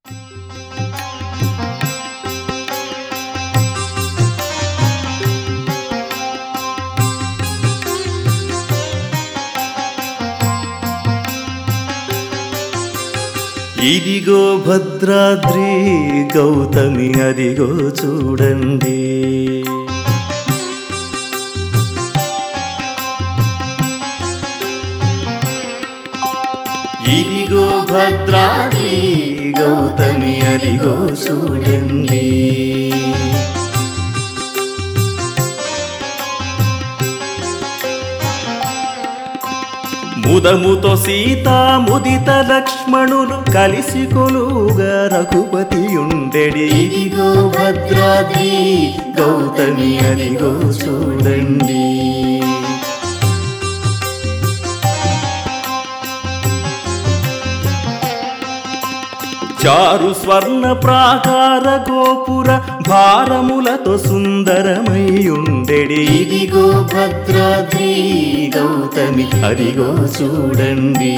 ఇదిగో భద్రాద్రి గౌతమి అదిగో చూడండి ఇదిగో భద్రాద్రి గౌతమి అదిగో చూడండి ముదముతో సీత ముదిత లక్ష్మణులు కలిసి కొలుగా రఘుపతి ఉండెడి ఇదిగో భద్రాద్రి గౌతమి అదిగో చూడండి చారు స్వర్ణ ప్రాకార గోపుర భారములతో సుందరమై ఉండెడి ఇదిగో భద్రాద్రి గౌతమి అదిగో చూడండి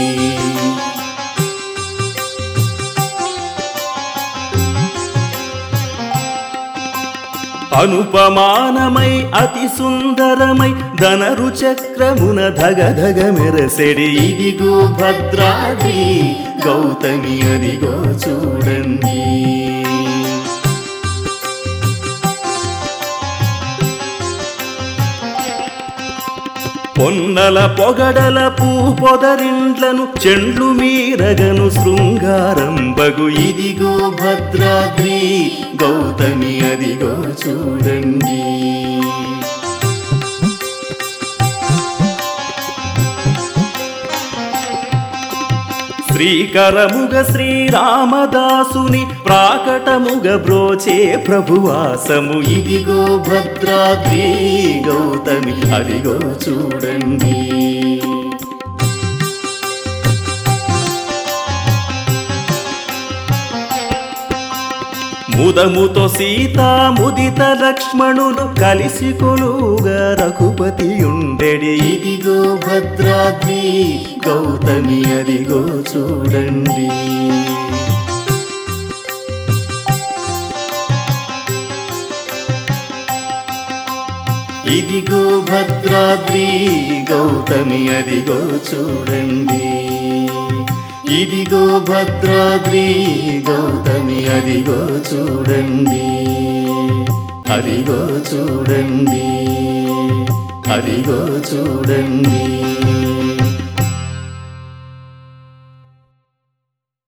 అనుపమానమై అతి సుందరమై ధనరు చక్రమున ధగ ధగ మెరసెడి ఇదిగో భద్రాద్రి గౌతమి అదిగో చూడండి పొన్నల పొగడల పూ పొదరిండ్లను చెండ్లు మీరగను శృంగారం బగు ఇదిగో భద్రాద్రి గౌతమి అదిగో చూడండి శ్రీకరముగ శ్రీరామదాసుని ప్రాకటముగ బ్రోచే ప్రభువాసము ఇదిగో భద్రాద్రి గౌతమి అదిగో చూడండి ముదముతో సీత ముదిత లక్ష్మణులు కలిసి కొలుగా రఘుపతి ఉండెడి ఇదిగో భద్రాద్రి గౌతమి అదిగో చూడండి ఇదిగో భద్రాద్రి గౌతమి అదిగో చూడండి ఇదిగో భద్రాద్రి గౌతమి అదిగో చూడండి అదిగో చూడండి అదిగో చూడండి